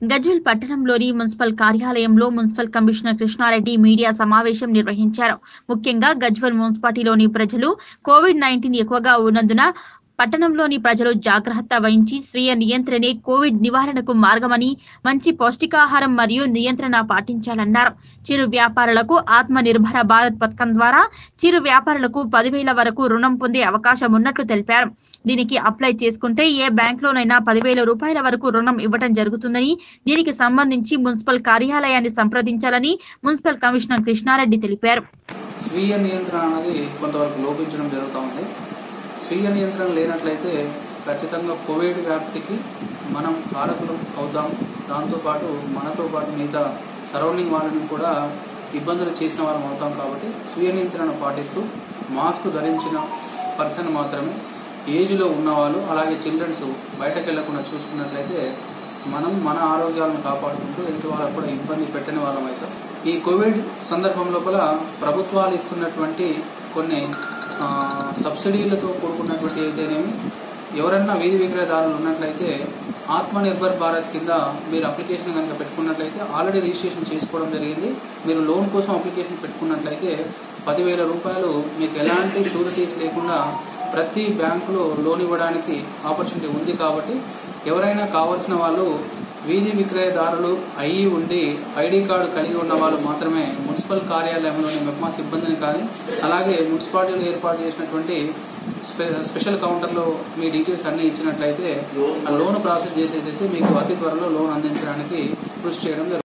గజ్వెల్ పట్టణంలోని మున్సిపల్ కార్యాలయంలో municipal commissioner Krishna Reddy media సమావేశం నిర్వహించారు ముఖ్యంగా గజ్వెల్ మున్సిపాలిటీలోని ప్రజలు కోవిడ్ నైన్టీన్ ఎక్కువగా ఉన్నందున పట్టణంలోని ప్రజలు జాగ్రత్త వహించి స్వీయ నియంత్రణే కోవిడ్ నివారణకు మార్గమని మంచి పౌష్టికాహారం మరియు నియంత్రణ పాటించాలన్నారు చిరు వ్యాపారులకు ఆత్మ నిర్భర భారత్ పథకం ద్వారా చిరు వ్యాపారులకు పదివేల వరకు రుణం పొందే అవకాశం ఉన్నట్లు తెలిపారు దీనికి అప్లై చేసుకుంటే ఏ బ్యాంకులోనైనా పదివేల రూపాయల వరకు రుణం ఇవ్వడం జరుగుతుందని దీనికి సంబంధించి మున్సిపల్ కార్యాలయాన్ని సంప్రదించాలని మున్సిపల్ కమిషనర్ కృష్ణారెడ్డి తెలిపారు స్వీయ నియంత్రణ అనేది కొంతవరకు లోపించడం జరుగుతూ ఉంది స్వీయ నియంత్రణ లేనట్లయితే ఖచ్చితంగా కోవిడ్ వ్యాప్తికి మనం కారకులం అవుతాం దాంతోపాటు మనతో పాటు మిగతా సరౌండింగ్ వాళ్ళని కూడా ఇబ్బందులు చేసిన వారం అవుతాం కాబట్టి స్వీయ నియంత్రణ పాటిస్తూ మాస్క్ ధరించిన పర్సన్ మాత్రమే ఏజ్లో ఉన్నవాళ్ళు అలాగే చిల్డ్రన్స్ బయటకు వెళ్లకుండా చూసుకున్నట్లయితే మనం మన ఆరోగ్యాలను కాపాడుకుంటూ ఎదుటి వాళ్ళకు కూడా ఇబ్బంది పెట్టని వాళ్ళం అవుతాం ఈ కోవిడ్ సందర్భం లోపల ప్రభుత్వాలు ఇస్తున్నటువంటి కొన్ని ఆ, సబ్సిడీలతో కూడుకున్నటువంటి అయితేనేమి ఎవరన్నా వీధి విక్రయదారులు ఉన్నట్లయితే ఆత్మనిర్భర్ భారత్ కింద మీరు అప్లికేషన్ కనుక పెట్టుకున్నట్లయితే ఆల్రెడీ రిజిస్ట్రేషన్ చేసుకోవడం జరిగింది మీరు లోన్ కోసం అప్లికేషన్ పెట్టుకున్నట్లయితే పదివేల రూపాయలు మీకు ఎలాంటి షూరిటీస్ లేకుండా ప్రతి బ్యాంకులో లోన్ ఇవ్వడానికి ఆపర్చునిటీ ఉంది కాబట్టి ఎవరైనా కావాల్సిన వాళ్ళు వీధి విక్రయదారులు అయి ఉండి ఐడి కార్డు కలిగి ఉన్న వాళ్ళు మాత్రమే మున్సిపల్ కార్యాలయంలోని మెప్మా సిబ్బందిని కానీ అలాగే మున్సిపాలిటీలు ఏర్పాటు చేసినటువంటి స్పె- స్పెషల్ కౌంటర్లో మీ డీటెయిల్స్ అన్ని ఇచ్చినట్లయితే ఆ లోన్ ప్రాసెస్ చేసేసేసి మీకు అతి త్వరలో లోన్ అందించడానికి కృషి చేయడం జరుగుతుంది